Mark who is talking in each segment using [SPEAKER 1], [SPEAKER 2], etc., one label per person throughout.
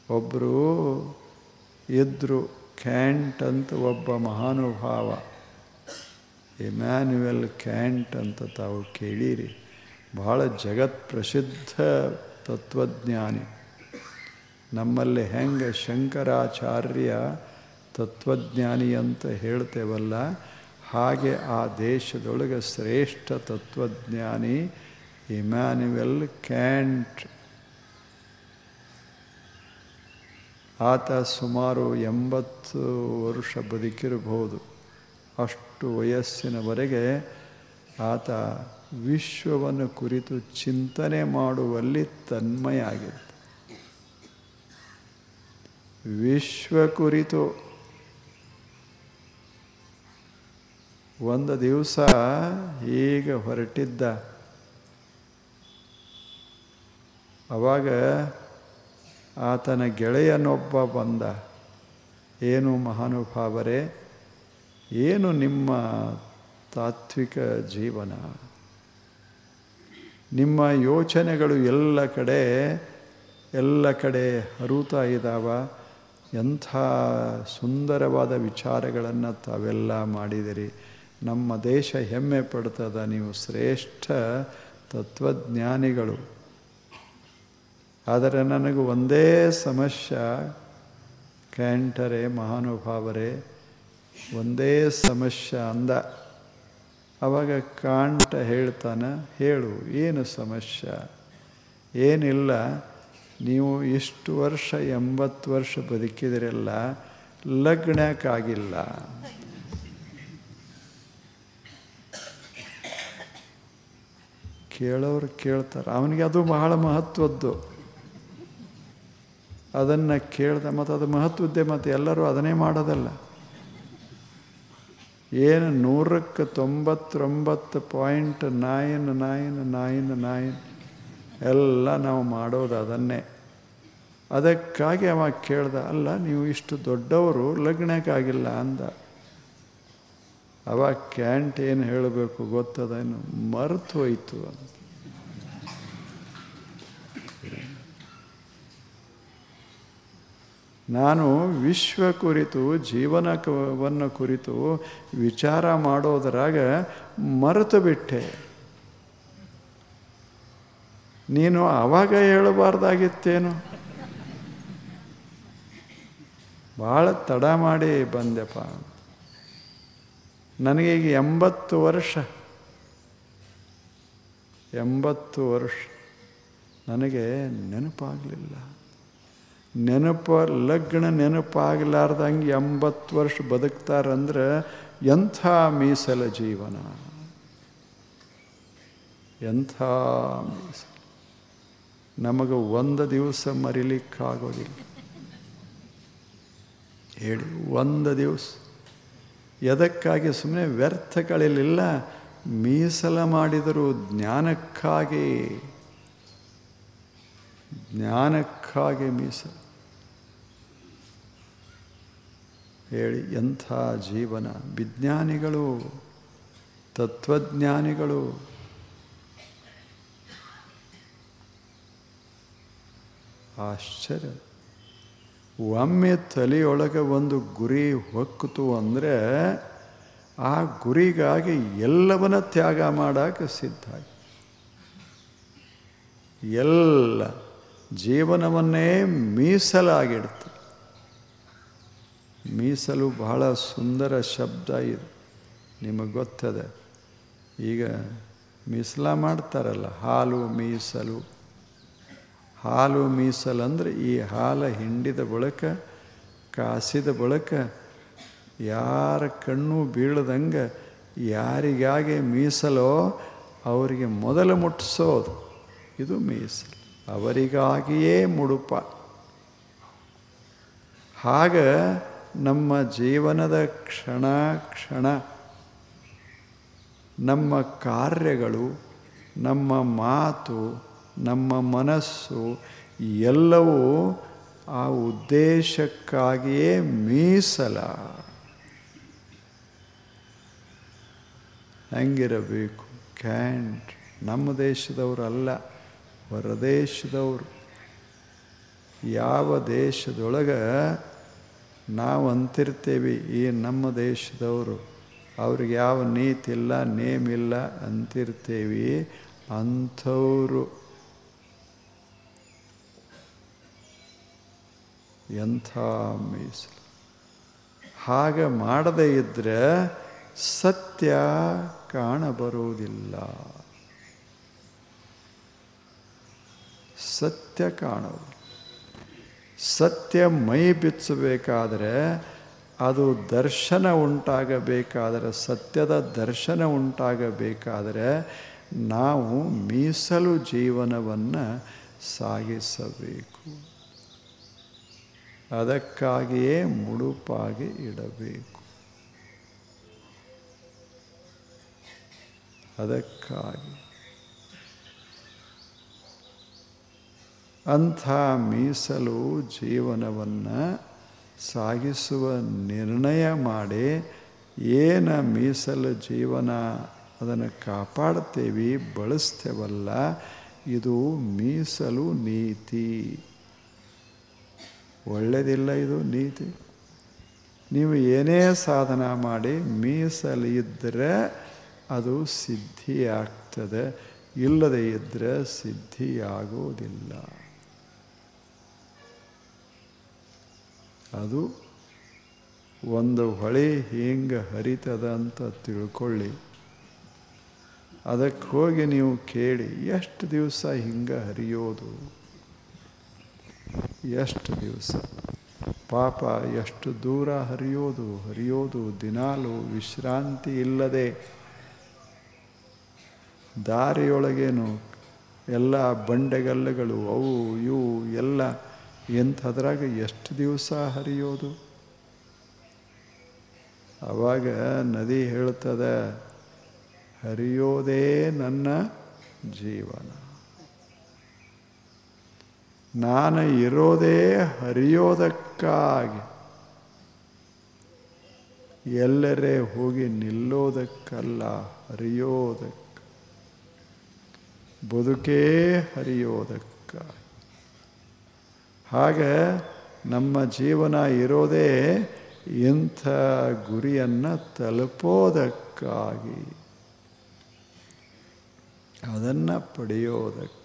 [SPEAKER 1] ಒಬ್ಬರು ಇದ್ದರು ಕ್ಯಾಂಟ್ ಅಂತ ಒಬ್ಬ ಮಹಾನುಭಾವ ಇಮ್ಯಾನ್ಯುಯಲ್ ಕ್ಯಾಂಟ್ ಅಂತ ತಾವು ಕೇಳಿರಿ ಬಹಳ ಜಗತ್ ಪ್ರಸಿದ್ಧ ತತ್ವಜ್ಞಾನಿ ನಮ್ಮಲ್ಲಿ ಹೆಂಗೆ ಶಂಕರಾಚಾರ್ಯ ತತ್ವಜ್ಞಾನಿ ಅಂತ ಹೇಳ್ತೇವಲ್ಲ ಹಾಗೆ ಆ ದೇಶದೊಳಗೆ ಶ್ರೇಷ್ಠ ತತ್ವಜ್ಞಾನಿ ಇಮ್ಯಾನ್ಯುಯಲ್ ಕ್ಯಾಂಟ್ ಆತ ಸುಮಾರು ಎಂಬತ್ತು ವರ್ಷ ಬದುಕಿರಬಹುದು ಅಷ್ಟು ವಯಸ್ಸಿನವರೆಗೆ ಆತ ವಿಶ್ವವನ್ನು ಕುರಿತು ಚಿಂತನೆ ಮಾಡುವಲ್ಲಿ ತನ್ಮಯ ಆಗಿತ್ತು ವಿಶ್ವ ಕುರಿತು ಒಂದು ದಿವಸ ಈಗ ಹೊರಟಿದ್ದ ಅವಾಗ ಆತನ ಗೆಳೆಯನೊಬ್ಬ ಬಂದ ಏನು ಮಹಾನುಭಾವರೇ ಏನು ನಿಮ್ಮ ತಾತ್ವಿಕ ಜೀವನ ನಿಮ್ಮ ಯೋಚನೆಗಳು ಎಲ್ಲ ಕಡೆ ಎಲ್ಲ ಕಡೆ ಹರುತ್ತಾ ಇದ್ದಾವ ಎಂಥ ಸುಂದರವಾದ ವಿಚಾರಗಳನ್ನು ತಾವೆಲ್ಲ ಮಾಡಿದಿರಿ ನಮ್ಮ ದೇಶ ಹೆಮ್ಮೆ ಪಡ್ತದ ನೀವು ಶ್ರೇಷ್ಠ ತತ್ವಜ್ಞಾನಿಗಳು ಆದರೆ ನನಗೆ ಒಂದೇ ಸಮಸ್ಯೆ ಕ್ಯಾಂಟರೇ ಮಹಾನುಭಾವರೇ ಒಂದೇ ಸಮಸ್ಯೆ ಅಂದ ಅವಾಗ ಕಾಂಟ ಹೇಳ್ತಾನೆ ಹೇಳು ಏನು ಸಮಸ್ಯೆ ಏನಿಲ್ಲ ನೀವು ಇಷ್ಟು ವರ್ಷ ಎಂಬತ್ತು ವರ್ಷ ಬದುಕಿದಿರಲ್ಲ ಲಗ್ನಕ್ಕಾಗಿಲ್ಲ ಕೇಳೋರು ಕೇಳ್ತಾರೆ ಅವನಿಗೆ ಅದು ಬಹಳ ಮಹತ್ವದ್ದು ಅದನ್ನು ಕೇಳ್ದ ಮತ್ತು ಅದು ಮಹತ್ವದ್ದೇ ಮತ್ತು ಎಲ್ಲರೂ ಅದನ್ನೇ ಮಾಡೋದಲ್ಲ ಏನು ನೂರಕ್ಕೆ ತೊಂಬತ್ತೊಂಬತ್ತು point nine nine nine nine ಎಲ್ಲ ನಾವು ಮಾಡೋದು ಅದನ್ನೇ ಅದಕ್ಕಾಗಿ ಅವ ಕೇಳ್ದ ಅಲ್ಲ ನೀವು ಇಷ್ಟು ದೊಡ್ಡವರು ಲಗ್ನಕ್ಕಾಗಿಲ್ಲ ಅಂದ ಅವಾಗ ಕ್ಯಾಂಟ್ ಏನು ಹೇಳಬೇಕು ಗೊತ್ತದೇನು ಮರೆತು ಹೋಯ್ತು ಅಂತ ನಾನು ವಿಶ್ವ ಕುರಿತು ಜೀವನವನ್ನು ಕುರಿತು ವಿಚಾರ ಮಾಡೋದ್ರಾಗ ಮರೆತು ಬಿಟ್ಟೆ ನೀನು ಆವಾಗ ಹೇಳಬಾರ್ದಾಗಿತ್ತೇನು ಭಾಳ ತಡ ಮಾಡಿ ಬಂದೆಪ್ಪ ನನಗೆ ಈಗ ಎಂಬತ್ತು ವರ್ಷ ಎಂಬತ್ತು ವರ್ಷ ನನಗೆ ನೆನಪಾಗಲಿಲ್ಲ ನೆನಪ ಲಗ್ನ ನೆನಪಾಗಲಾರ್ದಂಗೆ ಎಂಬತ್ತು ವರ್ಷ ಬದುಕ್ತಾರಂದ್ರೆ ಎಂಥ ಮೀಸಲ ಜೀವನ ಎಂಥ ಮೀಸಲು ನಮಗೆ ಒಂದು ದಿವಸ ಮರಿಲಿಕ್ಕಾಗೋದಿಲ್ಲ ಹೇಳಿ ಒಂದು ದಿವಸ ಎದಕ್ಕಾಗಿ ಸುಮ್ಮನೆ ವ್ಯರ್ಥಗಳಿಲ್ಲ ಮೀಸಲ ಮಾಡಿದರು ಜ್ಞಾನಕ್ಕಾಗಿ ಜ್ಞಾನಕ್ಕಾಗಿ ಮೀಸಲು ಹೇಳಿ ಎಂಥ ಜೀವನ ವಿಜ್ಞಾನಿಗಳು ತತ್ವಜ್ಞಾನಿಗಳು ಆಶ್ಚರ್ಯ ಒಮ್ಮೆ ತಲೆಯೊಳಗೆ ಒಂದು ಗುರಿ ಹೊಕ್ಕಿತು ಅಂದರೆ ಆ ಗುರಿಗಾಗಿ ಎಲ್ಲವನ್ನ ತ್ಯಾಗ ಮಾಡೋಕೆ ಸಿದ್ಧ ಎಲ್ಲ ಜೀವನವನ್ನೇ ಮೀಸಲಾಗಿಡ್ತು ಮೀಸಲು ಬಹಳ ಸುಂದರ ಶಬ್ದ ಇದು ನಿಮಗೆ ಗೊತ್ತದೆ ಈಗ ಮೀಸಲ ಮಾಡ್ತಾರಲ್ಲ ಹಾಲು ಮೀಸಲು ಹಾಲು ಮೀಸಲು ಅಂದರೆ ಈ ಹಾಲ ಹಿಂಡಿದ ಬಳಿಕ ಕಾಸಿದ ಬಳಿಕ ಯಾರ ಕಣ್ಣು ಬೀಳದಂಗೆ ಯಾರಿಗಾಗಿ ಮೀಸಲೋ ಅವರಿಗೆ ಮೊದಲು ಮುಟ್ಟಿಸೋದು ಇದು ಮೀಸಲು ಅವರಿಗಾಗಿಯೇ ಮುಡುಪ ಹಾಗ ನಮ್ಮ ಜೀವನದ ಕ್ಷಣ ಕ್ಷಣ ನಮ್ಮ ಕಾರ್ಯಗಳು ನಮ್ಮ ಮಾತು ನಮ್ಮ ಮನಸ್ಸು ಎಲ್ಲವೂ ಆ ಉದ್ದೇಶಕ್ಕಾಗಿಯೇ ಮೀಸಲ ಹೆಂಗಿರಬೇಕು ಕ್ಯಾಂಟ್ ನಮ್ಮ ದೇಶದವರು ಅಲ್ಲ ಹೊರದೇಶದವರು ಯಾವ ದೇಶದೊಳಗೆ ನಾವು ಅಂತಿರ್ತೀವಿ ಈ ನಮ್ಮ ದೇಶದವರು ಅವ್ರಿಗೆ ಯಾವ ನೀತಿ ಇಲ್ಲ ನೇಮ್ ಇಲ್ಲ ಅಂತಿರ್ತೀವಿ ಅಂಥವರು ಎಂಥ ಮೀಸಲು ಹಾಗೆ ಮಾಡದೇ ಇದ್ದರೆ ಸತ್ಯ ಕಾಣಬರುವುದಿಲ್ಲ ಸತ್ಯ ಕಾಣೋದು ಸತ್ಯ ಮೈ ಬಿಚ್ಚಬೇಕಾದರೆ ಅದು ದರ್ಶನ ಉಂಟಾಗಬೇಕಾದರೆ ಸತ್ಯದ ದರ್ಶನ ಉಂಟಾಗಬೇಕಾದರೆ ನಾವು ಮೀಸಲು ಜೀವನವನ್ನು ಸಾಗಿಸಬೇಕು ಅದಕ್ಕಾಗಿಯೇ ಮುಡುಪಾಗಿ ಇಡಬೇಕು ಅದಕ್ಕಾಗಿ ಅಂಥ ಮೀಸಲು ಜೀವನವನ್ನು ಸಾಗಿಸುವ ನಿರ್ಣಯ ಮಾಡಿ ಏನ ಮೀಸಲು ಜೀವನ ಅದನ್ನು ಕಾಪಾಡ್ತೇವೆ ಬಳಸ್ತೇವಲ್ಲ ಇದು ಮೀಸಲು ನೀತಿ ಒಳ್ಳೆಯದಿಲ್ಲ ಇದು ನೀತಿ ನೀವು ಏನೇ ಸಾಧನ ಮಾಡಿ ಮೀಸಲು ಇದ್ದರೆ ಅದು ಸಿದ್ಧಿ ಆಗ್ತದೆ ಇಲ್ಲದೆ ಇದ್ದರೆ ಸಿದ್ಧಿಯಾಗುವುದಿಲ್ಲ ಅದು ಒಂದು ಹೊಳೆ ಹಿಂಗೆ ಹರಿತದ ಅಂತ ತಿಳ್ಕೊಳ್ಳಿ ಅದಕ್ಕೆ ಹೋಗಿ ನೀವು ಕೇಳಿ ಎಷ್ಟು ದಿವಸ ಹಿಂಗೆ ಹರಿಯೋದು ಎಷ್ಟು ದಿವಸ ಪಾಪ ಎಷ್ಟು ದೂರ ಹರಿಯೋದು ಹರಿಯೋದು ದಿನಾಲು ವಿಶ್ರಾಂತಿ ಇಲ್ಲದೆ ದಾರಿಯೊಳಗೇನು ಎಲ್ಲ ಬಂಡೆಗಲ್ಲುಗಳು ಅವು ಇವು ಎಲ್ಲ ಎಂಥದ್ರಾಗ ಎಷ್ಟು ದಿವಸ ಹರಿಯೋದು ಆವಾಗ ನದಿ ಹೇಳ್ತದೆ ಹರಿಯೋದೇ ನನ್ನ ಜೀವನ ನಾನು ಇರೋದೇ ಹರಿಯೋದಕ್ಕಾಗಿ ಎಲ್ಲರೇ ಹೋಗಿ ನಿಲ್ಲೋದಕ್ಕಲ್ಲ ಹರಿಯೋದಕ್ಕೆ ಬದುಕೇ ಹರಿಯೋದಕ್ಕಾಗಿ ಹಾಗೆ ನಮ್ಮ ಜೀವನ ಇರೋದೇ ಇಂಥ ಗುರಿಯನ್ನು ತಲುಪೋದಕ್ಕಾಗಿ ಅದನ್ನು ಪಡೆಯೋದಕ್ಕೆ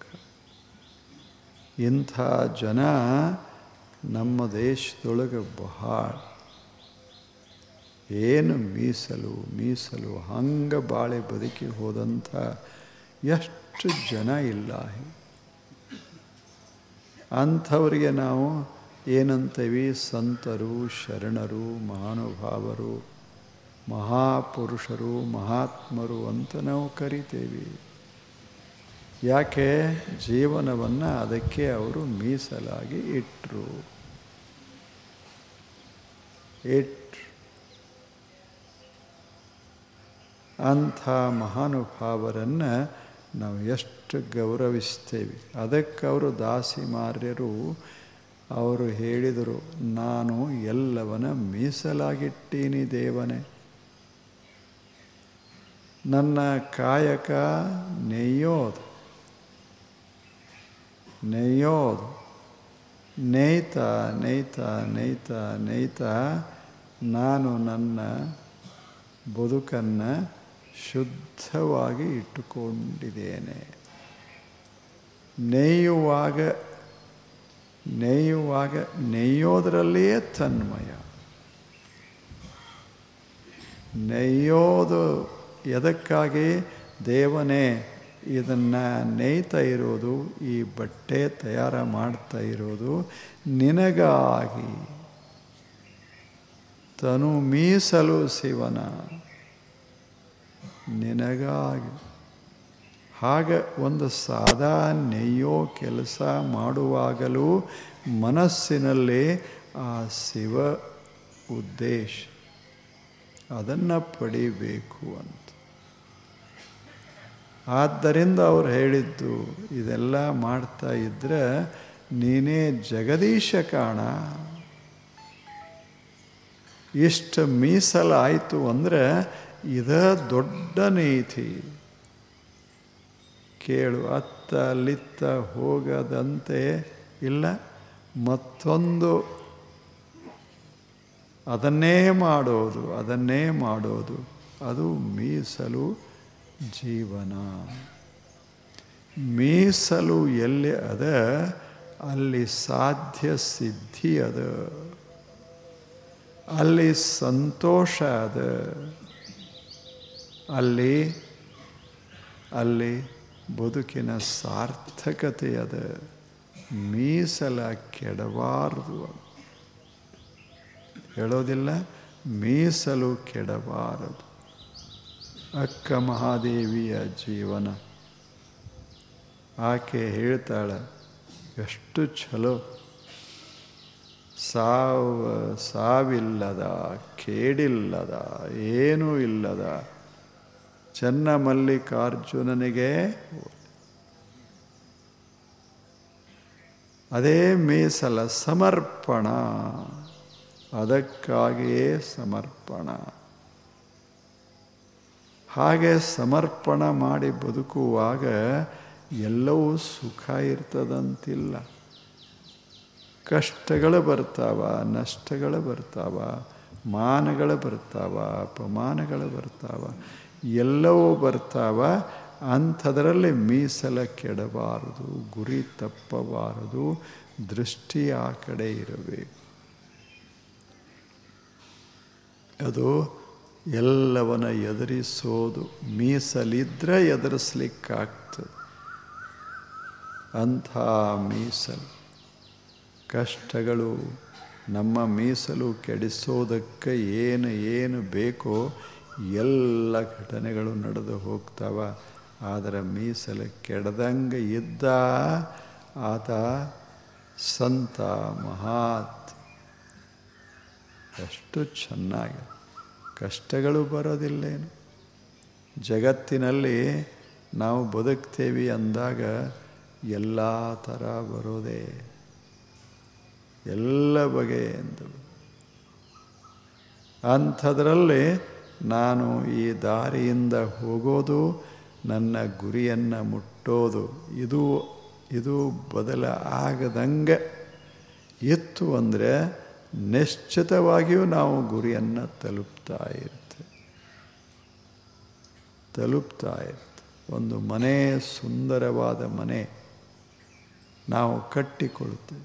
[SPEAKER 1] ಇಂಥ ಜನ ನಮ್ಮ ದೇಶದೊಳಗೆ ಬಹಳ ಏನು ಮೀಸಲು ಮೀಸಲು ಹಂಗೆ ಬಾಳೆ ಬದುಕಿ ಹೋದಂಥ ಎಷ್ಟು ಜನ ಇಲ್ಲ ಅಂಥವರಿಗೆ ನಾವು ಏನಂತೀವಿ ಸಂತರು ಶರಣರು ಮಹಾನುಭಾವರು ಮಹಾಪುರುಷರು ಮಹಾತ್ಮರು ಅಂತ ನಾವು ಕರಿತೇವೆ ಯಾಕೆ ಜೀವನವನ್ನು ಅದಕ್ಕೆ ಅವರು ಮೀಸಲಾಗಿ ಇಟ್ಟರು ಇಟ್ರು ಅಂಥ ಮಹಾನುಭಾವರನ್ನು ನಾವು ಎಷ್ಟು ಗೌರವಿಸ್ತೇವೆ ಅದಕ್ಕೆ ಅವರು ದಾಸಿಮಾರ್ಯರು ಅವರು ಹೇಳಿದರು ನಾನು ಎಲ್ಲವನ್ನ ಮೀಸಲಾಗಿಟ್ಟೀನಿ ದೇವನೇ ನನ್ನ ಕಾಯಕ ನೆಯ್ಯೋದು ನೆಯ್ಯೋದು ನೇಯ್ತ ನೇಯ್ತ ನೇಯ್ತ ನೇಯ್ತ ನಾನು ನನ್ನ ಬದುಕನ್ನು ಶುದ್ಧವಾಗಿ ಇಟ್ಟುಕೊಂಡಿದ್ದೇನೆ ನೇಯುವಾಗ ನೇಯುವಾಗ ನೇಯೋದರಲ್ಲಿಯೇ ತನ್ಮಯ ನೇಯೋದು ಎದಕ್ಕಾಗಿ ದೇವನೇ ಇದನ್ನು ನೇಯ್ತಾ ಇರೋದು ಈ ಬಟ್ಟೆ ತಯಾರ ಮಾಡ್ತಾ ಇರೋದು ನಿನಗಾಗಿ ತನು ಮೀಸಲು ಶಿವನ ನಿನಗಾಗಿ ಹಾಗೆ ಒಂದು ಸಾದಾ ನೆಯ್ಯೋ ಕೆಲಸ ಮಾಡುವಾಗಲೂ ಮನಸ್ಸಿನಲ್ಲಿ ಆ ಶಿವ ಉದ್ದೇಶ ಅದನ್ನು ಪಡಿಬೇಕು ಅಂತ ಆದ್ದರಿಂದ ಅವ್ರು ಹೇಳಿದ್ದು ಇದೆಲ್ಲ ಮಾಡ್ತಾ ಇದ್ದರೆ ನೀನೇ ಜಗದೀಶ ಕಾಣ ಇಷ್ಟು ಮೀಸಲಾಯಿತು ಅಂದರೆ ಇದ ದೊಡ್ಡ ನೀತಿ ಕೇಳು ಅತ್ತ ಅಲ್ಲಿತ್ತ ಹೋಗದಂತೆ ಇಲ್ಲ ಮತ್ತೊಂದು ಅದನ್ನೇ ಮಾಡೋದು ಅದನ್ನೇ ಮಾಡೋದು ಅದು ಮೀಸಲು ಜೀವನ ಮೀಸಲು ಎಲ್ಲಿ ಅದ ಅಲ್ಲಿ ಸಾಧ್ಯ ಸಿದ್ಧಿ ಅದ ಅಲ್ಲಿ ಸಂತೋಷ ಅದ ಅಲ್ಲಿ ಅಲ್ಲಿ ಬದುಕಿನ ಸಾರ್ಥಕತೆ ಅದ ಮೀಸಲ ಕೆಡಬಾರದು ಹೇಳೋದಿಲ್ಲ ಮೀಸಲು ಕೆಡಬಾರದು ಅಕ್ಕ ಮಹಾದೇವಿಯ ಜೀವನ ಆಕೆ ಹೇಳ್ತಾಳೆ ಎಷ್ಟು ಚಲೋ ಸಾವ ಸಾವಿಲ್ಲದ ಕೇಡಿಲ್ಲದ ಏನೂ ಇಲ್ಲದ ಚೆನ್ನ ಮಲ್ಲಿಕಾರ್ಜುನನಿಗೆ ಅದೇ ಮೀಸಲ ಸಮರ್ಪಣ ಅದಕ್ಕಾಗಿಯೇ ಸಮರ್ಪಣ ಹಾಗೆ ಸಮರ್ಪಣ ಮಾಡಿ ಬದುಕುವಾಗ ಎಲ್ಲವೂ ಸುಖ ಇರ್ತದಂತಿಲ್ಲ ಕಷ್ಟಗಳು ಬರ್ತಾವ ನಷ್ಟಗಳು ಬರ್ತಾವ ಮಾನಗಳು ಬರ್ತಾವ ಅಪಮಾನಗಳು ಬರ್ತಾವ ಎಲ್ಲವೂ ಬರ್ತಾವ ಅಂಥದ್ರಲ್ಲಿ ಮೀಸಲ ಕೆಡಬಾರದು ಗುರಿ ತಪ್ಪಬಾರದು ದೃಷ್ಟಿ ಆ ಕಡೆ ಇರಬೇಕು ಅದು ಎಲ್ಲವನ್ನ ಎದುರಿಸೋದು ಮೀಸಲಿದ್ರೆ ಎದುರಿಸ್ಲಿಕ್ಕಾಗ್ತದೆ ಅಂಥ ಮೀಸಲು ಕಷ್ಟಗಳು ನಮ್ಮ ಮೀಸಲು ಕೆಡಿಸೋದಕ್ಕೆ ಏನು ಏನು ಬೇಕೋ ಎಲ್ಲ ಘಟನೆಗಳು ನಡೆದು ಹೋಗ್ತಾವ ಆದರೆ ಮೀಸಲು ಕೆಡದಂಗೆ ಇದ್ದ ಆತ ಸಂತ ಮಹಾತ್ ಎಷ್ಟು ಚೆನ್ನಾಗಿ ಕಷ್ಟಗಳು ಬರೋದಿಲ್ಲೇನು ಜಗತ್ತಿನಲ್ಲಿ ನಾವು ಬದುಕ್ತೇವೆ ಅಂದಾಗ ಎಲ್ಲ ಥರ ಬರೋದೇ ಎಲ್ಲ ಬಗೆಯಿಂದ ಅಂಥದ್ರಲ್ಲಿ ನಾನು ಈ ದಾರಿಯಿಂದ ಹೋಗೋದು ನನ್ನ ಗುರಿಯನ್ನು ಮುಟ್ಟೋದು ಇದು ಇದು ಬದಲ ಆಗದಂಗೆ ಇತ್ತು ಅಂದರೆ ನಿಶ್ಚಿತವಾಗಿಯೂ ನಾವು ಗುರಿಯನ್ನು ತಲುಪ್ತಾ ಇರ್ತೇವೆ ತಲುಪ್ತಾ ಇರ್ತೇವೆ ಒಂದು ಮನೆ ಸುಂದರವಾದ ಮನೆ ನಾವು ಕಟ್ಟಿಕೊಳ್ತೇವೆ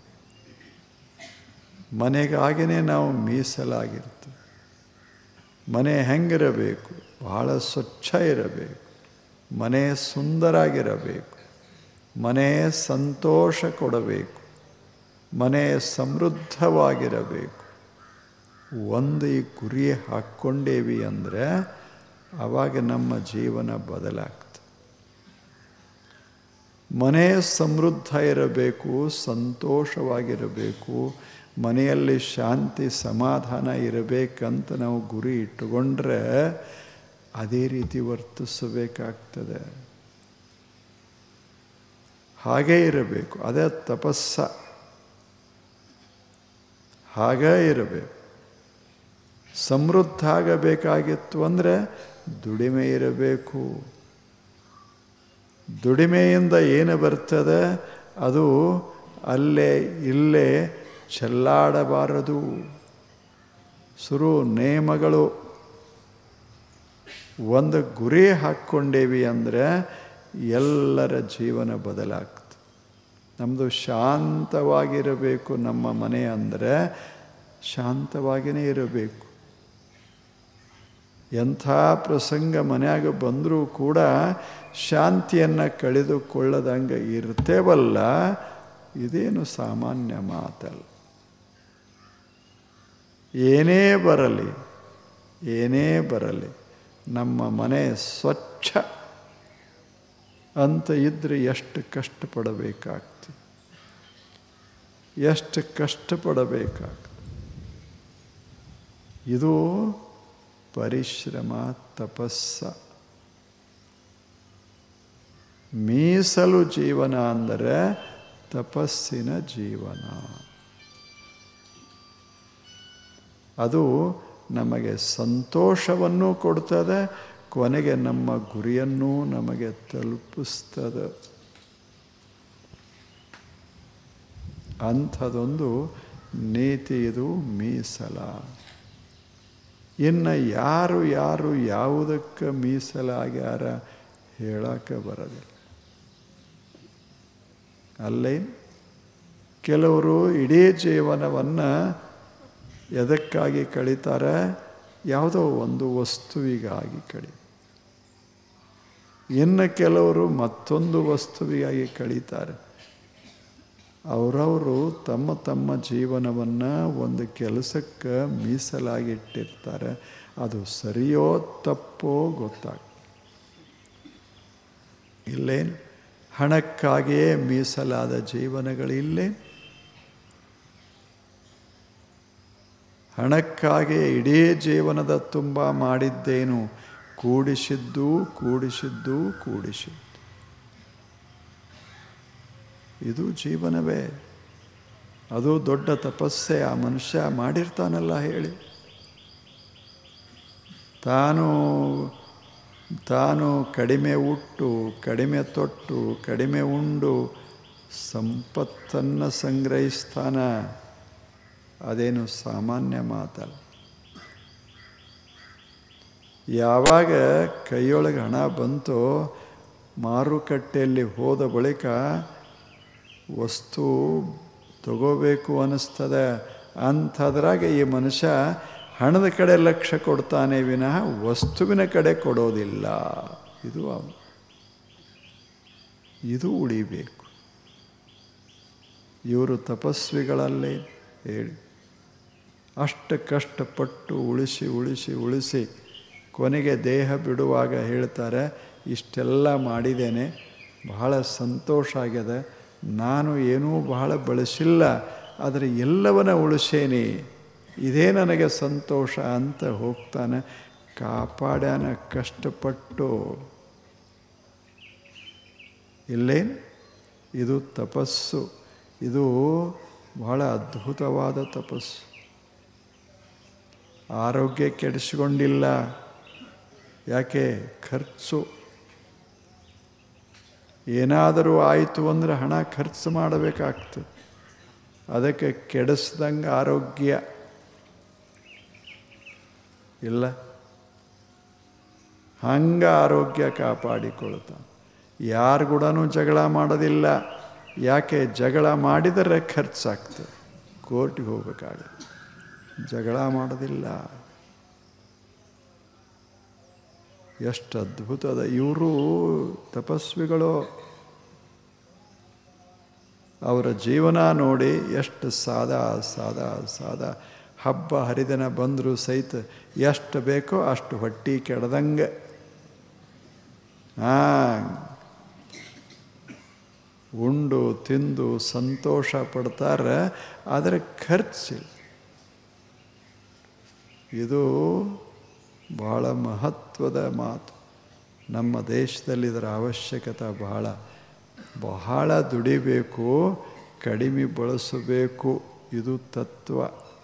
[SPEAKER 1] ಮನೆಗಾಗಿಯೇ ನಾವು ಮೀಸಲಾಗಿರ್ತೇವೆ ಮನೆ ಹೆಂಗಿರಬೇಕು ಬಹಳ ಸ್ವಚ್ಛ ಇರಬೇಕು ಮನೆ ಸುಂದರಾಗಿರಬೇಕು ಮನೆ ಸಂತೋಷ ಕೊಡಬೇಕು ಮನೆ ಸಮೃದ್ಧವಾಗಿರಬೇಕು ಒಂದು ಈ ಗುರಿ ಹಾಕ್ಕೊಂಡೇವಿ ಅಂದರೆ ಆವಾಗ ನಮ್ಮ ಜೀವನ ಬದಲಾಗ್ತದೆ ಮನೆ ಸಮೃದ್ಧ ಇರಬೇಕು ಸಂತೋಷವಾಗಿರಬೇಕು ಮನೆಯಲ್ಲಿ ಶಾಂತಿ ಸಮಾಧಾನ ಇರಬೇಕಂತ ನಾವು ಗುರಿ ಇಟ್ಟುಕೊಂಡ್ರೆ ಅದೇ ರೀತಿ ವರ್ತಿಸಬೇಕಾಗ್ತದೆ ಹಾಗೇ ಇರಬೇಕು ಅದೇ ತಪಸ್ಸ ಹಾಗೇ ಇರಬೇಕು ಸಮೃದ್ಧ ಆಗಬೇಕಾಗಿತ್ತು ಅಂದರೆ ದುಡಿಮೆ ಇರಬೇಕು ದುಡಿಮೆಯಿಂದ ಏನು ಬರ್ತದೆ ಅದು ಅಲ್ಲೇ ಇಲ್ಲೇ ಚೆಲ್ಲಾಡಬಾರದು ಸುರು ನೇಮಗಳು ಒಂದು ಗುರಿ ಹಾಕ್ಕೊಂಡೇವಿ ಅಂದರೆ ಎಲ್ಲರ ಜೀವನ ಬದಲಾಗ್ತದೆ ನಮ್ಮದು ಶಾಂತವಾಗಿರಬೇಕು ನಮ್ಮ ಮನೆ ಅಂದರೆ ಶಾಂತವಾಗಿಯೇ ಇರಬೇಕು ಎಂಥ ಪ್ರಸಂಗ ಮನೆಯಾಗ ಬಂದರೂ ಕೂಡ ಶಾಂತಿಯನ್ನು ಕಳೆದುಕೊಳ್ಳದಂಗೆ ಇರ್ತೇವಲ್ಲ ಇದೇನು ಸಾಮಾನ್ಯ ಮಾತಲ್ಲ ಏನೇ ಬರಲಿ ಏನೇ ಬರಲಿ ನಮ್ಮ ಮನೆ ಸ್ವಚ್ಛ ಅಂತ ಇದ್ದರೆ ಎಷ್ಟು ಕಷ್ಟಪಡಬೇಕಾಗ್ತದೆ ಎಷ್ಟು ಕಷ್ಟಪಡಬೇಕಾಗ್ತದೆ ಇದು ಪರಿಶ್ರಮ ತಪಸ್ಸ ಮೀಸಲು ಜೀವನ ಅಂದರೆ ತಪಸ್ಸಿನ ಜೀವನ ಅದು ನಮಗೆ ಸಂತೋಷವನ್ನು ಕೊಡ್ತದೆ ಕೊನೆಗೆ ನಮ್ಮ ಗುರಿಯನ್ನೂ ನಮಗೆ ತಲುಪಿಸ್ತದೆ ಅಂಥದೊಂದು ನೀತಿ ಇದು ಮೀಸಲ ಇನ್ನು ಯಾರು ಯಾರು ಯಾವುದಕ್ಕೆ ಮೀಸಲಾಗ್ಯಾರ ಹೇಳಕ್ಕೆ ಬರೋದಿಲ್ಲ ಅಲ್ಲೇನು ಕೆಲವರು ಇಡೀ ಜೀವನವನ್ನು ಎದಕ್ಕಾಗಿ ಕಳೀತಾರೆ ಯಾವುದೋ ಒಂದು ವಸ್ತುವಿಗಾಗಿ ಕಳಿ ಇನ್ನು ಕೆಲವರು ಮತ್ತೊಂದು ವಸ್ತುವಿಗಾಗಿ ಕಳೀತಾರೆ ಅವರವರು ತಮ್ಮ ತಮ್ಮ ಜೀವನವನ್ನು ಒಂದು ಕೆಲಸಕ್ಕೆ ಮೀಸಲಾಗಿಟ್ಟಿರ್ತಾರೆ ಅದು ಸರಿಯೋ ತಪ್ಪೋ ಗೊತ್ತಾಗ ಇಲ್ಲೇನು ಹಣಕ್ಕಾಗಿಯೇ ಮೀಸಲಾದ ಜೀವನಗಳಿಲ್ಲೇ ಹಣಕ್ಕಾಗಿ ಇಡೀ ಜೀವನದ ತುಂಬ ಮಾಡಿದ್ದೇನು ಕೂಡಿಸಿದ್ದು ಕೂಡಿಸಿದ್ದು ಕೂಡಿಸಿದ್ದು ಇದು ಜೀವನವೇ ಅದು ದೊಡ್ಡ ತಪಸ್ಸೆ ಆ ಮನುಷ್ಯ ಮಾಡಿರ್ತಾನಲ್ಲ ಹೇಳಿ ತಾನು ತಾನು ಕಡಿಮೆ ಉಟ್ಟು ಕಡಿಮೆ ತೊಟ್ಟು ಕಡಿಮೆ ಉಂಡು ಸಂಪತ್ತನ್ನು ಸಂಗ್ರಹಿಸ್ತಾನ ಅದೇನು ಸಾಮಾನ್ಯ ಮಾತಲ್ಲ ಯಾವಾಗ ಕೈಯೊಳಗೆ ಹಣ ಬಂತೋ ಮಾರುಕಟ್ಟೆಯಲ್ಲಿ ಹೋದ ಬಳಿಕ ವಸ್ತು ತಗೋಬೇಕು ಅನ್ನಿಸ್ತದೆ ಅಂಥದ್ರಾಗ ಈ ಮನುಷ್ಯ ಹಣದ ಕಡೆ ಲಕ್ಷ್ಯ ಕೊಡ್ತಾನೆ ವಿನಃ ವಸ್ತುವಿನ ಕಡೆ ಕೊಡೋದಿಲ್ಲ ಇದು ಅವನು ಇದು ಉಳಿಬೇಕು ಇವರು ತಪಸ್ವಿಗಳಲ್ಲೇ ಹೇಳಿ ಅಷ್ಟು ಕಷ್ಟಪಟ್ಟು ಉಳಿಸಿ ಉಳಿಸಿ ಉಳಿಸಿ ಕೊನೆಗೆ ದೇಹ ಬಿಡುವಾಗ ಹೇಳ್ತಾರೆ ಇಷ್ಟೆಲ್ಲ ಮಾಡಿದ್ದೇನೆ ಬಹಳ ಸಂತೋಷ ಆಗ್ಯದ ನಾನು ಏನೂ ಬಹಳ ಬಳಸಿಲ್ಲ ಆದರೆ ಎಲ್ಲವನ್ನ ಉಳಿಸೇನಿ ಇದೇ ನನಗೆ ಸಂತೋಷ ಅಂತ ಹೋಗ್ತಾನೆ ಕಾಪಾಡ್ಯಾನ ಕಷ್ಟಪಟ್ಟು ಇಲ್ಲೇನು ಇದು ತಪಸ್ಸು ಇದು ಬಹಳ ಅದ್ಭುತವಾದ ತಪಸ್ಸು ಆರೋಗ್ಯ ಕೆಡಿಸಿಕೊಂಡಿಲ್ಲ ಯಾಕೆ ಖರ್ಚು ಏನಾದರೂ ಆಯಿತು ಅಂದರೆ ಹಣ ಖರ್ಚು ಮಾಡಬೇಕಾಗ್ತದೆ ಅದಕ್ಕೆ ಕೆಡಿಸ್ದಂಗೆ ಆರೋಗ್ಯ ಇಲ್ಲ ಹಂಗೆ ಆರೋಗ್ಯ ಕಾಪಾಡಿಕೊಳ್ತಾನೆ ಯಾರು ಕೂಡ ಜಗಳ ಮಾಡೋದಿಲ್ಲ ಯಾಕೆ ಜಗಳ ಮಾಡಿದರೆ ಖರ್ಚಾಗ್ತದೆ ಕೋರ್ಟಿಗೆ ಹೋಗ್ಬೇಕಾಗತ್ತೆ ಜಗಳ ಮಾಡೋದಿಲ್ಲ ಎಷ್ಟು ಅದ್ಭುತದ ಇವರು ತಪಸ್ವಿಗಳು ಅವರ ಜೀವನ ನೋಡಿ ಎಷ್ಟು ಸಾದಾ ಸಾದಾ ಸಾದಾ ಹಬ್ಬ ಹರಿದಿನ ಬಂದರೂ ಸಹಿತ ಎಷ್ಟು ಬೇಕೋ ಅಷ್ಟು ಹೊಟ್ಟಿ ಕೆಡದಂಗೆ ಹಾಂ ಉಂಡು ತಿಂದು ಸಂತೋಷ ಪಡ್ತಾರೆ ಆದರೆ ಖರ್ಚಿಲ್ಲ ಇದು ಬಹಳ ಮಹತ್ವದ ಮಾತು ನಮ್ಮ ದೇಶದಲ್ಲಿ ಇದರ ಅವಶ್ಯಕತೆ ಬಹಳ ಬಹಳ ದುಡಿಬೇಕು ಕಡಿಮೆ ಬಳಸಬೇಕು ಇದು ತತ್ವ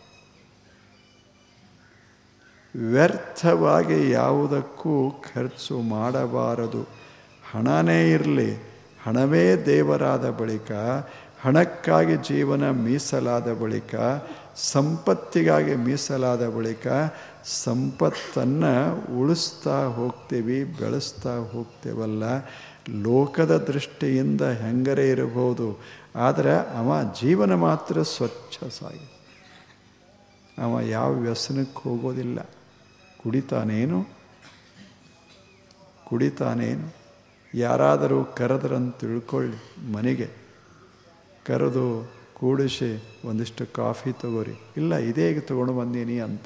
[SPEAKER 1] ವ್ಯರ್ಥವಾಗಿ ಯಾವುದಕ್ಕೂ ಖರ್ಚು ಮಾಡಬಾರದು ಹಣನೇ ಇರಲಿ ಹಣವೇ ದೇವರಾದ ಬಳಿಕ ಹಣಕ್ಕಾಗಿ ಜೀವನ ಮೀಸಲಾದ ಬಳಿಕ ಸಂಪತ್ತಿಗಾಗಿ ಮೀಸಲಾದ ಬಳಿಕ ಸಂಪತ್ತನ್ನು ಉಳಿಸ್ತಾ ಹೋಗ್ತೀವಿ ಬೆಳೆಸ್ತಾ ಹೋಗ್ತೇವಲ್ಲ ಲೋಕದ ದೃಷ್ಟಿಯಿಂದ ಹೆಂಗರೇ ಇರಬಹುದು ಆದರೆ ಅವ ಜೀವನ ಮಾತ್ರ ಸ್ವಚ್ಛ ಸಾಗಿ ಅವ ಯಾವ ವ್ಯಸನಕ್ಕೆ ಹೋಗೋದಿಲ್ಲ ಕುಡಿತಾನೇನು ಕುಡಿತಾನೇನು ಯಾರಾದರೂ ಕರೆದ್ರಂತ ತಿಳ್ಕೊಳ್ಳಿ ಮನೆಗೆ ಕರೆದು ಕೂಡಿಸಿ ಒಂದಿಷ್ಟು ಕಾಫಿ ತಗೋರಿ ಇಲ್ಲ ಇದೇ ಈಗ ತೊಗೊಂಡು ಬಂದೀನಿ ಅಂತ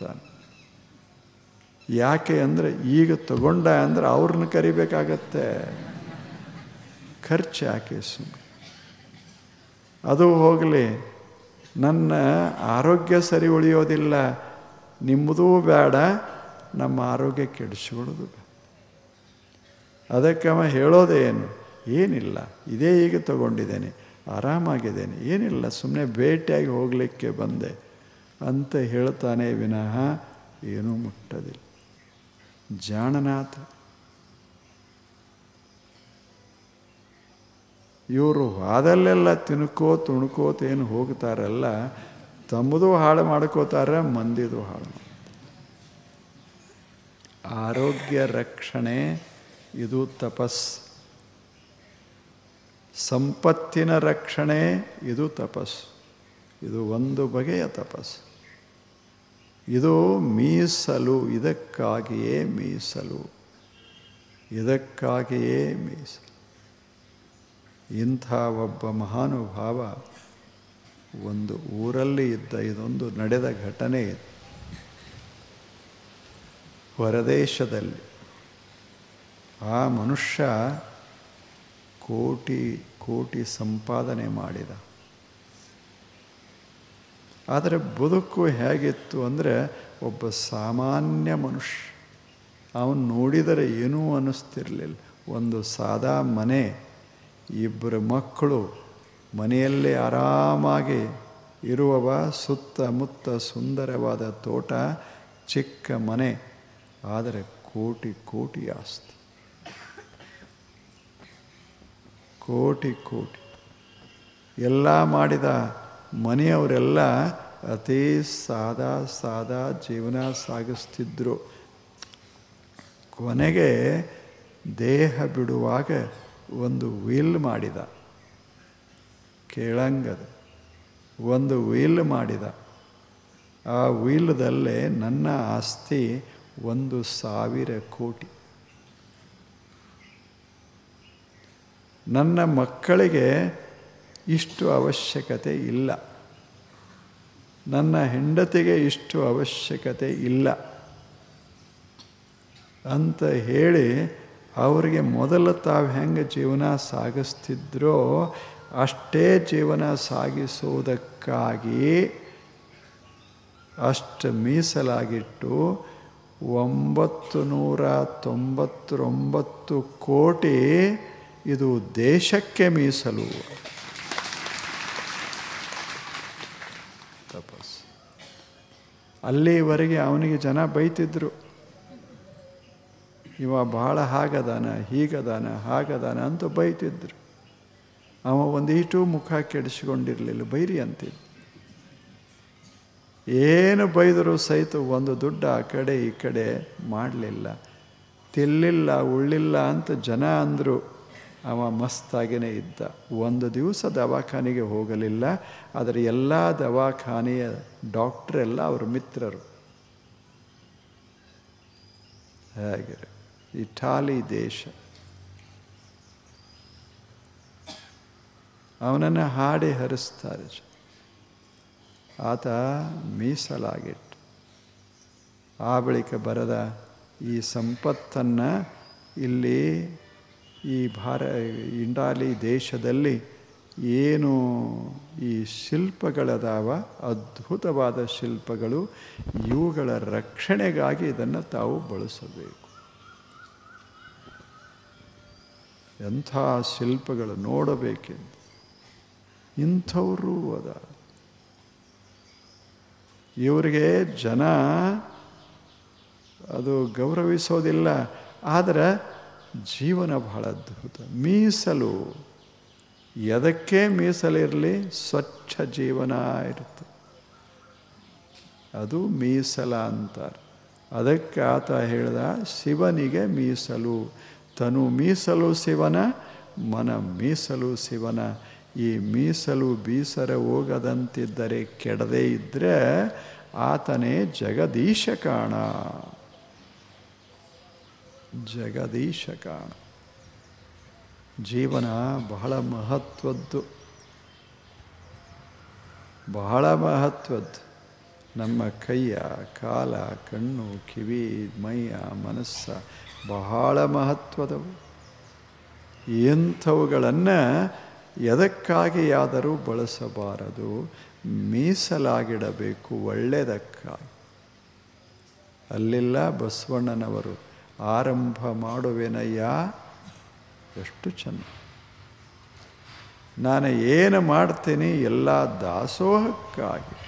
[SPEAKER 1] ಯಾಕೆ ಅಂದರೆ ಈಗ ತಗೊಂಡ ಅಂದರೆ ಅವ್ರನ್ನ ಕರಿಬೇಕಾಗತ್ತೆ ಖರ್ಚು ಯಾಕೆ ಸುಮ್ಮನೆ ಅದು ಹೋಗಲಿ ನನ್ನ ಆರೋಗ್ಯ ಸರಿ ಉಳಿಯೋದಿಲ್ಲ ನಿಮ್ಮದೂ ಬೇಡ ನಮ್ಮ ಆರೋಗ್ಯ ಕೆಡಿಸ್ಕೊಳ್ಳೋದು ಬೇಡ ಅದಕ್ಕೆ ಅವ ಹೇಳೋದೇನು ಏನಿಲ್ಲ ಇದೇ ಈಗ ತಗೊಂಡಿದ್ದೇನೆ ಆರಾಮಾಗಿದ್ದೇನೆ ಏನಿಲ್ಲ ಸುಮ್ಮನೆ ಭೇಟಿಯಾಗಿ ಹೋಗಲಿಕ್ಕೆ ಬಂದೆ ಅಂತ ಹೇಳ್ತಾನೆ ವಿನಃ ಏನೂ ಮುಟ್ಟದಿಲ್ಲ ಜಾಣನಾಥ ಇವರು ವಾದಲ್ಲೆಲ್ಲ ತಿನ್ಕೋ ತುಣ್ಕೋತ ಏನು ಹೋಗ್ತಾರಲ್ಲ ತಮ್ಮದು ಹಾಳು ಮಾಡ್ಕೋತಾರೆ ಮಂದಿದು ಹಾಳು ಮಾಡ್ತಾರೆ ಆರೋಗ್ಯ ರಕ್ಷಣೆ ಇದು ತಪಸ್ ಸಂಪತ್ತಿನ ರಕ್ಷಣೆ ಇದು ತಪಸ್ಸು ಇದು ಒಂದು ಬಗೆಯ ತಪಸ್ಸು ಇದು ಮೀಸಲು ಇದಕ್ಕಾಗಿಯೇ ಮೀಸಲು ಇದಕ್ಕಾಗಿಯೇ ಮೀಸಲು ಇಂಥ ಒಬ್ಬ ಮಹಾನುಭಾವ ಒಂದು ಊರಲ್ಲಿ ಇದ್ದ ಇದೊಂದು ನಡೆದ ಘಟನೆ ಇದು ಹೊರದೇಶದಲ್ಲಿ ಆ ಮನುಷ್ಯ ಕೋಟಿ ಕೋಟಿ ಸಂಪಾದನೆ ಮಾಡಿದ ಆದರೆ ಬದುಕು ಹೇಗಿತ್ತು ಅಂದರೆ ಒಬ್ಬ ಸಾಮಾನ್ಯ ಮನುಷ್ಯ ಅವನು ನೋಡಿದರೆ ಏನೂ ಅನ್ನಿಸ್ತಿರ್ಲಿಲ್ಲ ಒಂದು ಸಾದಾ ಮನೆ ಇಬ್ಬರು ಮಕ್ಕಳು ಮನೆಯಲ್ಲೇ ಆರಾಮಾಗಿ ಇರುವವ ಸುತ್ತಮುತ್ತ ಸುಂದರವಾದ ತೋಟ ಚಿಕ್ಕ ಮನೆ ಆದರೆ ಕೋಟಿ ಕೋಟಿ ಆಸ್ತಿ ಕೋಟಿ ಕೋಟಿ ಎಲ್ಲ ಮಾಡಿದ ಮನೆಯವರೆಲ್ಲ ಅತಿ ಸಾದಾ ಸಾದಾ ಜೀವನ ಸಾಗಿಸ್ತಿದ್ರು ಕೊನೆಗೆ ದೇಹ ಬಿಡುವಾಗ ಒಂದು ವೀಲ್ ಮಾಡಿದ ಕೇಳಂಗದ ಒಂದು ವೀಲ್ ಮಾಡಿದ ಆ ವೀಲ್ದಲ್ಲೇ ನನ್ನ ಆಸ್ತಿ ಒಂದು ಸಾವಿರ ಕೋಟಿ ನನ್ನ ಮಕ್ಕಳಿಗೆ ಇಷ್ಟು ಅವಶ್ಯಕತೆ ಇಲ್ಲ ನನ್ನ ಹೆಂಡತಿಗೆ ಇಷ್ಟು ಅವಶ್ಯಕತೆ ಇಲ್ಲ ಅಂತ ಹೇಳಿ ಅವರಿಗೆ ಮೊದಲು ತಾವು ಹೆಂಗೆ ಜೀವನ ಸಾಗಿಸ್ತಿದ್ರೋ ಅಷ್ಟೇ ಜೀವನ ಸಾಗಿಸೋದಕ್ಕಾಗಿ ಅಷ್ಟು ಮೀಸಲಾಗಿಟ್ಟು ಒಂಬತ್ತು ನೂರ ತೊಂಬತ್ತೊಂಬತ್ತು ಕೋಟಿ ಇದು ದೇಶಕ್ಕೆ ಮೀಸಲು ತಪಸ್ ಅಲ್ಲಿವರೆಗೆ ಅವನಿಗೆ ಜನ ಬೈತಿದ್ರು ಇವ ಭಾಳ ಹಾಗದಾನ ಹೀಗದಾನ ಹಾಗದಾನ ಅಂತ ಬೈತಿದ್ರು ಅವ ಒಂದೀಟು ಮುಖ ಕೆಡಿಸ್ಕೊಂಡಿರಲಿಲ್ಲ ಬೈರಿ ಅಂತಿದ್ದು ಏನು ಬೈದರೂ ಸಹಿತ ಒಂದು ದುಡ್ಡು ಆ ಕಡೆ ಈ ಕಡೆ ಮಾಡಲಿಲ್ಲ ತಿಲ್ಲಿಲ್ಲ ಉಳ್ಳಿಲ್ಲ ಅಂತ ಜನ ಅಂದರು ಅವ ಮಸ್ತಾಗಿಯೇ ಇದ್ದ ಒಂದು ದಿವಸ ದವಾಖಾನೆಗೆ ಹೋಗಲಿಲ್ಲ ಆದರೆ ಎಲ್ಲ ದವಾಖಾನೆಯ ಡಾಕ್ಟ್ರೆಲ್ಲ ಅವ್ರ ಮಿತ್ರರು ಹೇಗೆ ಇಟಾಲಿ ದೇಶ ಅವನನ್ನು ಹಾಡಿ ಹರಿಸ್ತಾರೆ ಆತ ಮೀಸಲಾಗಿಟ್ಟು ಆ ಬಳಿಕ ಬರದ ಈ ಸಂಪತ್ತನ್ನು ಇಲ್ಲಿ ಈ ಭಾರ ಇಂಡಾಲಿ ದೇಶದಲ್ಲಿ ಏನು ಈ ಶಿಲ್ಪಗಳದಾವ ಅದ್ಭುತವಾದ ಶಿಲ್ಪಗಳು ಇವುಗಳ ರಕ್ಷಣೆಗಾಗಿ ಇದನ್ನು ತಾವು ಬಳಸಬೇಕು ಎಂಥ ಶಿಲ್ಪಗಳು ನೋಡಬೇಕೆಂದು ಇಂಥವರು ಅದ ಇವರಿಗೆ ಜನ ಅದು ಗೌರವಿಸೋದಿಲ್ಲ ಆದರೆ ಜೀವನ ಬಹಳ ಅದ್ಭುತ ಮೀಸಲು ಎದಕ್ಕೆ ಮೀಸಲಿರಲಿ ಸ್ವಚ್ಛ ಜೀವನ ಇರುತ್ತೆ ಅದು ಮೀಸಲ ಅಂತಾರೆ ಅದಕ್ಕೆ ಆತ ಹೇಳ್ದ ಶಿವನಿಗೆ ಮೀಸಲು ತನು ಮೀಸಲು ಶಿವನ ಮನ ಮೀಸಲು ಶಿವನ ಈ ಮೀಸಲು ಬೀಸರ ಹೋಗದಂತಿದ್ದರೆ ಕೆಡದೇ ಇದ್ದರೆ ಆತನೇ ಜಗದೀಶ ಕಾಣ ಜಗದೀಶ ಕಾಣ ಜೀವನ ಬಹಳ ಮಹತ್ವದ್ದು ಬಹಳ ಮಹತ್ವದ್ದು ನಮ್ಮ ಕೈಯ ಕಾಲ ಕಣ್ಣು ಕಿವಿ ಮೈಯ ಮನಸ್ಸ ಬಹಳ ಮಹತ್ವದವು ಇಂಥವುಗಳನ್ನು ಎದಕ್ಕಾಗಿಯಾದರೂ ಬಳಸಬಾರದು ಮೀಸಲಾಗಿಡಬೇಕು ಒಳ್ಳೆಯದಕ್ಕಾಗಿ ಅಲ್ಲಿಲ್ಲ ಬಸವಣ್ಣನವರು ಆರಂಭ ಮಾಡುವೆನಯ್ಯ ಎಷ್ಟು ಚೆನ್ನ ನಾನು ಏನು ಮಾಡ್ತೀನಿ ಎಲ್ಲ ದಾಸೋಹಕ್ಕಾಗಿ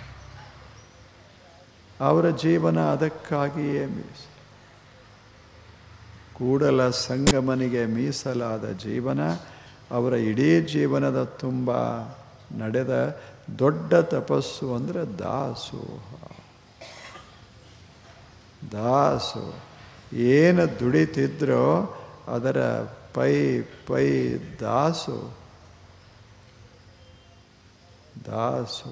[SPEAKER 1] ಅವರ ಜೀವನ ಅದಕ್ಕಾಗಿಯೇ ಮೀಸಲು ಕೂಡಲ ಸಂಗಮನಿಗೆ ಮೀಸಲಾದ ಜೀವನ ಅವರ ಇಡೀ ಜೀವನದ ತುಂಬ ನಡೆದ ದೊಡ್ಡ ತಪಸ್ಸು ಅಂದರೆ ದಾಸೋಹ ದಾಸು ಏನು ದುಡಿತಿದ್ರೋ ಅದರ ಪೈ ಪೈ ದಾಸು ದಾಸು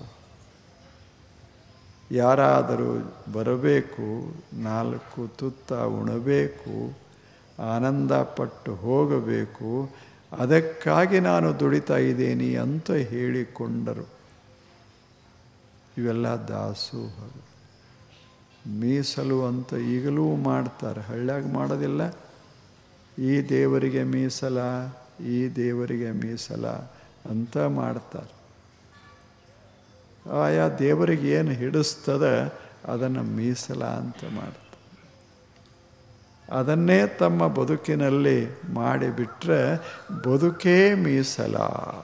[SPEAKER 1] ಯಾರಾದರೂ ಬರಬೇಕು ನಾಲ್ಕು ತುತ್ತ ಉಣಬೇಕು ಆನಂದ ಪಟ್ಟು ಹೋಗಬೇಕು ಅದಕ್ಕಾಗಿ ನಾನು ದುಡಿತಾ ಇದ್ದೀನಿ ಅಂತ ಹೇಳಿಕೊಂಡರು ಇವೆಲ್ಲ ದಾಸೋಹ ಮೀಸಲು ಅಂತ ಈಗಲೂ ಮಾಡ್ತಾರೆ ಹಳ್ಳ್ಯಾಗ ಮಾಡೋದಿಲ್ಲ ಈ ದೇವರಿಗೆ ಮೀಸಲ ಈ ದೇವರಿಗೆ ಮೀಸಲ ಅಂತ ಮಾಡ್ತಾರೆ ಆಯಾ ದೇವರಿಗೆ ಏನು ಹಿಡಿಸ್ತದ ಅದನ್ನು ಮೀಸಲ ಅಂತ ಮಾಡ್ತಾರೆ ಅದನ್ನೇ ತಮ್ಮ ಬದುಕಿನಲ್ಲಿ ಮಾಡಿಬಿಟ್ರೆ ಬದುಕೇ ಮೀಸಲ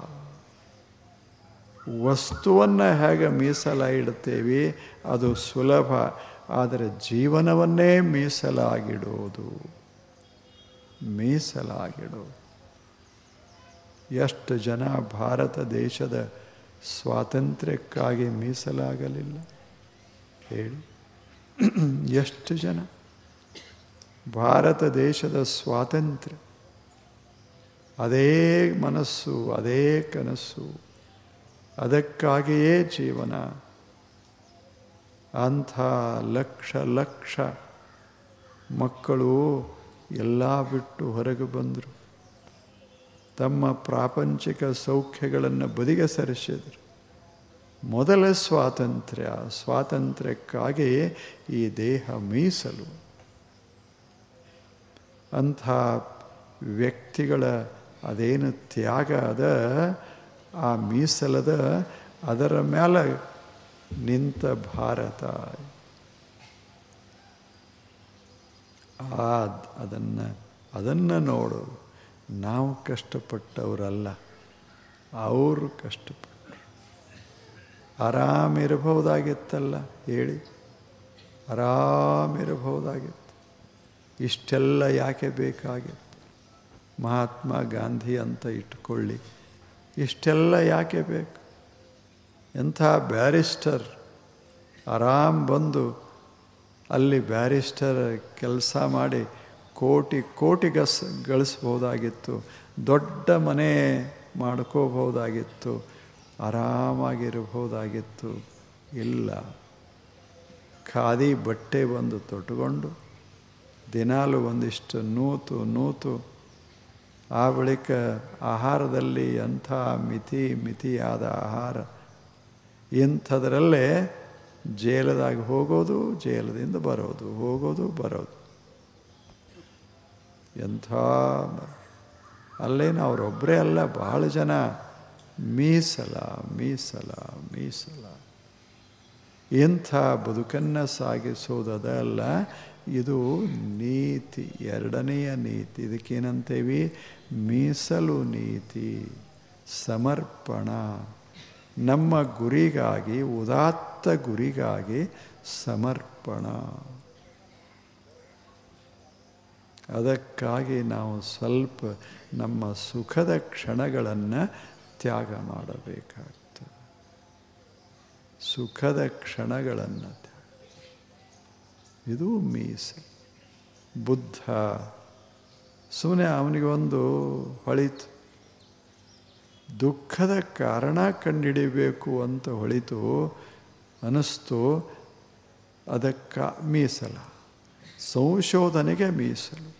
[SPEAKER 1] ವಸ್ತುವನ್ನು ಹೇಗೆ ಮೀಸಲ ಇಡ್ತೇವೆ ಅದು ಸುಲಭ ಆದರೆ ಜೀವನವನ್ನೇ ಮೀಸಲಾಗಿಡೋದು ಮೀಸಲಾಗಿಡೋದು ಎಷ್ಟು ಜನ ಭಾರತ ದೇಶದ ಸ್ವಾತಂತ್ರ್ಯಕ್ಕಾಗಿ ಮೀಸಲಾಗಲಿಲ್ಲ ಹೇಳಿ ಎಷ್ಟು ಜನ ಭಾರತ ದೇಶದ ಸ್ವಾತಂತ್ರ್ಯ ಅದೇ ಮನಸ್ಸು ಅದೇ ಕನಸು ಅದಕ್ಕಾಗಿಯೇ ಜೀವನ ಅಂಥ ಲಕ್ಷ ಲಕ್ಷ ಮಕ್ಕಳು ಎಲ್ಲ ಬಿಟ್ಟು ಹೊರಗೆ ಬಂದರು ತಮ್ಮ ಪ್ರಾಪಂಚಿಕ ಸೌಖ್ಯಗಳನ್ನು ಬದಿಗೆ ಸರಿಸಿದರು ಮೊದಲ ಸ್ವಾತಂತ್ರ್ಯ ಸ್ವಾತಂತ್ರ್ಯಕ್ಕಾಗಿ ಈ ದೇಹ ಮೀಸಲು ಅಂಥ ವ್ಯಕ್ತಿಗಳ ಅದೇನು ತ್ಯಾಗ ಅದ ಆ ಮೀಸಲದ ಅದರ ಮೇಲೆ ನಿಂತ ಭಾರತ ಆ ಅದನ್ನು ಅದನ್ನು ನೋಡೋರು ನಾವು ಕಷ್ಟಪಟ್ಟವರಲ್ಲ ಅವರು ಕಷ್ಟಪಟ್ಟರು ಆರಾಮಿರಬಹುದಾಗಿತ್ತಲ್ಲ ಹೇಳಿ ಆರಾಮಿರಬಹುದಾಗಿತ್ತು ಇಷ್ಟೆಲ್ಲ ಯಾಕೆ ಬೇಕಾಗಿತ್ತು ಮಹಾತ್ಮ ಗಾಂಧಿ ಅಂತ ಇಟ್ಕೊಳ್ಳಿ ಇಷ್ಟೆಲ್ಲ ಯಾಕೆ ಬೇಕು ಎಂಥ ಬ್ಯಾರಿಸ್ಟರ್ ಆರಾಮ್ ಬಂದು ಅಲ್ಲಿ ಬ್ಯಾರಿಸ್ಟರ್ ಕೆಲಸ ಮಾಡಿ ಕೋಟಿ ಕೋಟಿ ಗಸ್ ಗಳಿಸ್ಬೋದಾಗಿತ್ತು ದೊಡ್ಡ ಮನೆ ಮಾಡ್ಕೋಬೋದಾಗಿತ್ತು ಆರಾಮಾಗಿರಬಹುದಾಗಿತ್ತು ಇಲ್ಲ ಖಾದಿ ಬಟ್ಟೆ ಬಂದು ತೊಟ್ಟುಕೊಂಡು ದಿನಾಲು ಒಂದಿಷ್ಟು ನೂತು ನೂತು ಆ ಬಳಿಕ ಆಹಾರದಲ್ಲಿ ಅಂಥ ಮಿತಿ ಮಿತಿಯಾದ ಆಹಾರ ಇಂಥದ್ರಲ್ಲೇ ಜೇಲದಾಗ ಹೋಗೋದು ಜೇಲದಿಂದ ಬರೋದು ಹೋಗೋದು ಬರೋದು ಎಂಥ ಅಲ್ಲೇನು ಅವರೊಬ್ಬರೇ ಅಲ್ಲ ಭಾಳ ಜನ ಮೀಸಲ ಮೀಸಲ ಮೀಸಲ ಇಂಥ ಬದುಕನ್ನು ಸಾಗಿಸೋದಲ್ಲ ಇದು ನೀತಿ ಎರಡನೆಯ ನೀತಿ ಇದಕ್ಕೇನಂತೇವಿ ಮೀಸಲು ನೀತಿ ಸಮರ್ಪಣ ನಮ್ಮ ಗುರಿಗಾಗಿ ಉದಾತ್ತ ಗುರಿಗಾಗಿ ಸಮರ್ಪಣ ಅದಕ್ಕಾಗಿ ನಾವು ಸ್ವಲ್ಪ ನಮ್ಮ ಸುಖದ ಕ್ಷಣಗಳನ್ನು ತ್ಯಾಗ ಮಾಡಬೇಕಾಗ್ತದೆ ಸುಖದ ಕ್ಷಣಗಳನ್ನು ತ್ಯಾಗ ಇದು ಮೀಸಲು ಬುದ್ಧ ಸುಮ್ಮನೆ ಅವನಿಗೆ ಒಂದು ಹೊಳಿತು ದುಃಖದ ಕಾರಣ ಕಂಡುಹಿಡಿಬೇಕು ಅಂತ ಹೊಳಿತು ಅನ್ನಿಸ್ತು ಅದಕ್ಕ ಮೀಸಲ ಸಂಶೋಧನೆಗೆ ಮೀಸಲು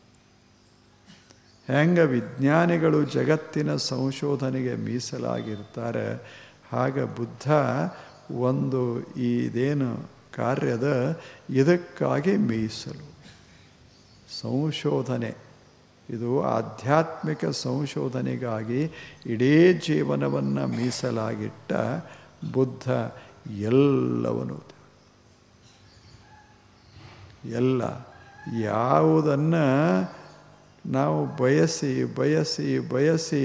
[SPEAKER 1] ಹೆಂಗ ವಿಜ್ಞಾನಿಗಳು ಜಗತ್ತಿನ ಸಂಶೋಧನೆಗೆ ಮೀಸಲಾಗಿರ್ತಾರೆ ಹಾಗೆ ಬುದ್ಧ ಒಂದು ಇದೇನು ಕಾರ್ಯದ ಇದಕ್ಕಾಗಿ ಮೀಸಲು ಸಂಶೋಧನೆ ಇದು ಆಧ್ಯಾತ್ಮಿಕ ಸಂಶೋಧನೆಗಾಗಿ ಇಡೀ ಜೀವನವನ್ನು ಮೀಸಲಾಗಿಟ್ಟ ಬುದ್ಧ ಎಲ್ಲವನ್ನೂ ಎಲ್ಲ ಯಾವುದನ್ನು ನಾವು ಬಯಸಿ ಬಯಸಿ ಬಯಸಿ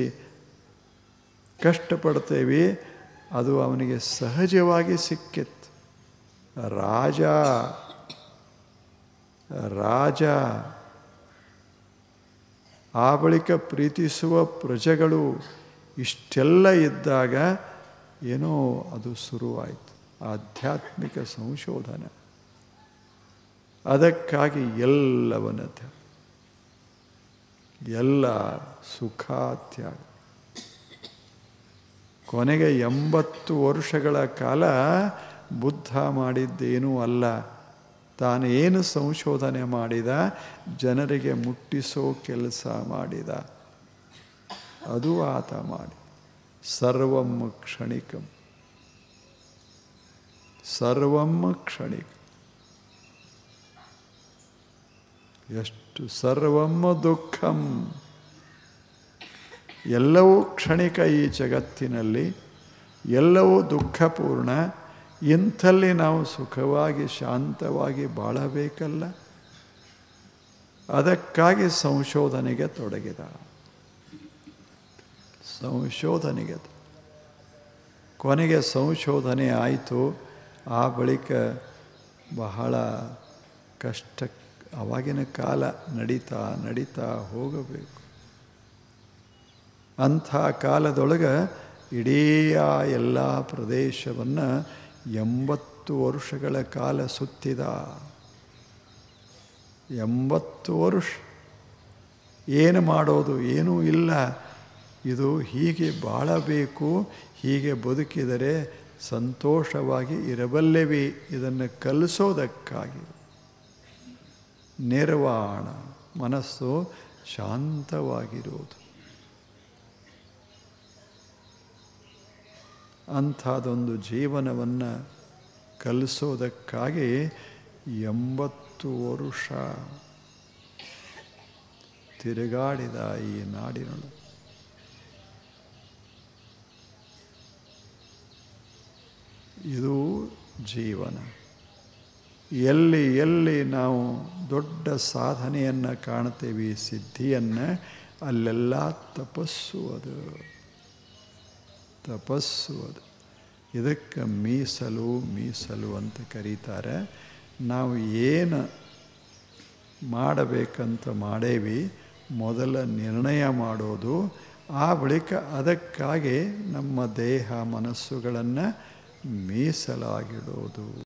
[SPEAKER 1] ಕಷ್ಟಪಡ್ತೇವೆ ಅದು ಅವನಿಗೆ ಸಹಜವಾಗಿ ಸಿಕ್ಕಿತ್ತು ರಾಜ ರಾಜ ಆ ಬಳಿಕ ಪ್ರೀತಿಸುವ ಪ್ರಜೆಗಳು ಇಷ್ಟೆಲ್ಲ ಇದ್ದಾಗ ಏನೋ ಅದು ಶುರುವಾಯಿತು ಆಧ್ಯಾತ್ಮಿಕ ಸಂಶೋಧನೆ ಅದಕ್ಕಾಗಿ ಎಲ್ಲವನ್ನ ತ್ಯಾಗ ಎಲ್ಲ ಸುಖ ತ್ಯಾಗ ಕೊನೆಗೆ ಎಂಬತ್ತು ವರ್ಷಗಳ ಕಾಲ ಬುದ್ಧ ಮಾಡಿದ್ದೇನೂ ಅಲ್ಲ ತಾನೇನು ಸಂಶೋಧನೆ ಮಾಡಿದ ಜನರಿಗೆ ಮುಟ್ಟಿಸೋ ಕೆಲಸ ಮಾಡಿದ ಅದು ಆತ ಮಾಡಿ ಸರ್ವಂ ಕ್ಷಣಿಕಂ ಸರ್ವಂ ಕ್ಷಣಿಕ ಎಷ್ಟು ಸರ್ವಂ ದುಃಖಂ ಎಲ್ಲವೂ ಕ್ಷಣಿಕ ಈ ಜಗತ್ತಿನಲ್ಲಿ ಎಲ್ಲವೂ ದುಃಖಪೂರ್ಣ ಇಂಥಲ್ಲಿ ನಾವು ಸುಖವಾಗಿ ಶಾಂತವಾಗಿ ಬಾಳಬೇಕಲ್ಲ ಅದಕ್ಕಾಗಿ ಸಂಶೋಧನೆಗೆ ತೊಡಗಿದ ಸಂಶೋಧನೆಗೆ ಕೊನೆಗೆ ಸಂಶೋಧನೆ ಆಯಿತು ಆ ಬಳಿಕ ಬಹಳ ಕಷ್ಟ ಅವಾಗಿನ ಕಾಲ ನಡೀತಾ ನಡೀತಾ ಹೋಗಬೇಕು ಅಂಥ ಕಾಲದೊಳಗೆ ಇಡೀ ಆ ಎಲ್ಲ ಪ್ರದೇಶವನ್ನು ಎಂಬತ್ತು ವರ್ಷಗಳ ಕಾಲ ಸುತ್ತಿದ ಎಂಬತ್ತು ವರ್ಷ ಏನು ಮಾಡೋದು ಏನೂ ಇಲ್ಲ ಇದು ಹೀಗೆ ಬಾಳಬೇಕು ಹೀಗೆ ಬದುಕಿದರೆ ಸಂತೋಷವಾಗಿ ಇರಬಲ್ಲೆವಿ ಇದನ್ನು ಕಲಿಸೋದಕ್ಕಾಗಿ ನಿರ್ವಾಣ ಮನಸ್ಸು ಶಾಂತವಾಗಿರುವುದು ಅಂಥದ್ದೊಂದು ಜೀವನವನ್ನು ಕಲಿಸೋದಕ್ಕಾಗಿ ಎಂಬತ್ತು ವರುಷ ತಿರುಗಾಡಿದ ಈ ನಾಡಿನೊಳಗೆ ಇದು ಜೀವನ ಎಲ್ಲಿ ಎಲ್ಲಿ ನಾವು ದೊಡ್ಡ ಸಾಧನೆಯನ್ನು ಕಾಣ್ತೇವೆ ಸಿದ್ಧಿಯನ್ನು ಅಲ್ಲೆಲ್ಲ ತಪಸ್ಸು ಅದು ತಪಸ್ಸು ಅದು ಇದಕ್ಕೆ ಮೀಸಲು ಮೀಸಲು ಅಂತ ಕರೀತಾರೆ ನಾವು ಏನು ಮಾಡಬೇಕಂತ ಮಾಡೇವಿ ಮೊದಲ ನಿರ್ಣಯ ಮಾಡೋದು ಆ ಬಳಿಕ ಅದಕ್ಕಾಗಿ ನಮ್ಮ ದೇಹ ಮನಸ್ಸುಗಳನ್ನು ಮೀಸಲಾಗಿಡೋದು